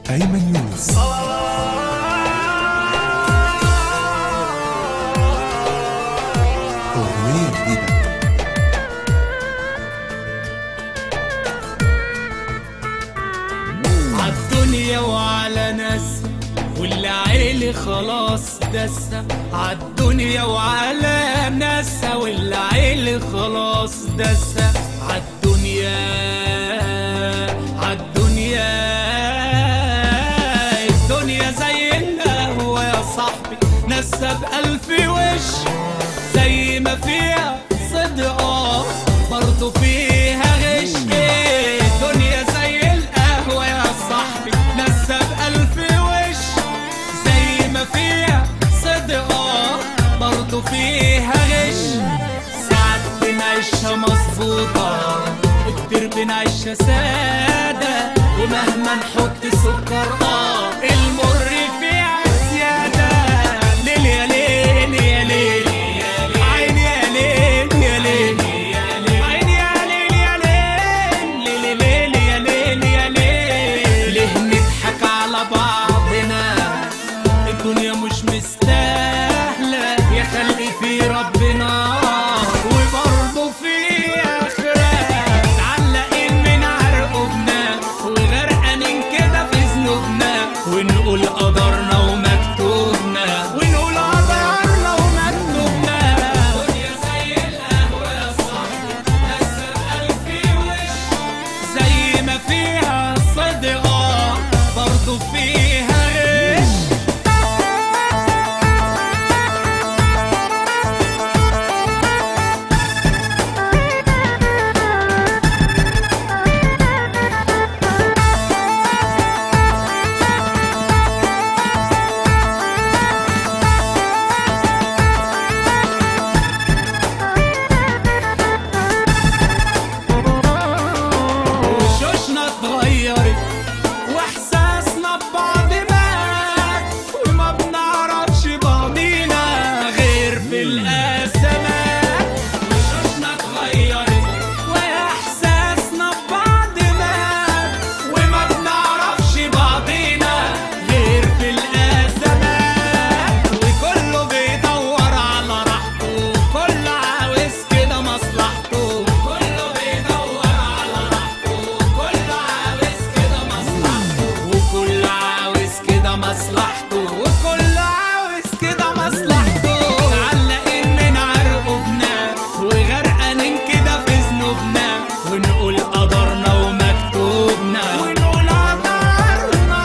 أيمن يونس أغنية جديدة عالدنيا وعلى ناس واللي عيلي خلاص دسة عالدنيا وعلى ناسها واللي عيلي خلاص دسة عالدنيا عالدنيا الدنيا زي القهوة يا صاحبي ناسها بألف وش زي ما فيها صدق اه برضه فيها غش ايه الدنيا زي القهوة يا صاحبي ناسها بألف وش زي ما فيها صدق اه برضه فيها غش ساعات بنعيشها مظبوطة كتير بنعيشها سادة ومهما نحط سكر اه المر فيها زيادة ليل يا ليل يا ليل عيني يا ليل يا ليل عيني يا ليل يا ليل ليل ليل يا ليل يا ليل ليه نضحك على بعضنا الدنيا مش مستاهلة يا خلقي في ربنا وبرضه في آخرة معلقين من عرقنا وغرقانين كده في ذنوبنا ونقول قدرنا ومكتوبنا ونقول قدرنا ومكتوبنا الدنيا زي القهوة يا صاحبي لسه بألف وش زي ما فيها صدقة برضه فيها غش وشوشنا اتغيرت واحساسنا ببعض مات وما بنعرفش بعضينا غير في الازمات وشوشنا اتغيرت واحساسنا ببعض مات وما بنعرفش بعضينا غير في الازمات وكله بيدور على راحته كل عاوز كده مصلحته كله بيدور على راحته كل عاوز كده مصلحته وكل عاوز كده مصلحته وكل عاوز كده مصلحته معلقين من عرقنا وغرقانين كده في ذنوبنا ونقول قدرنا ومكتوبنا ونقول قدرنا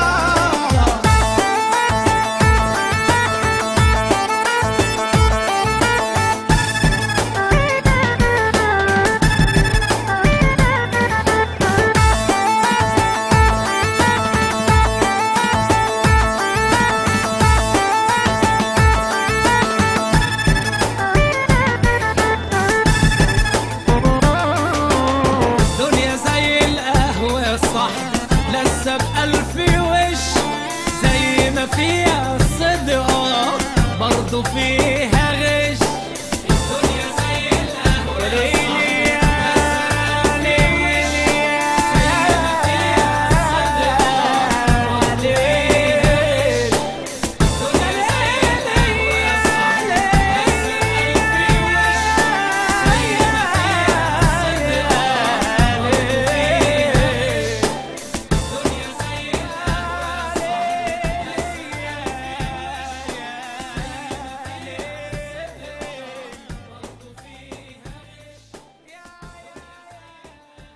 دنيا زي القهوة يا صاحبي لسه بألف وش زي ما فيها صدقة برضه فيها غش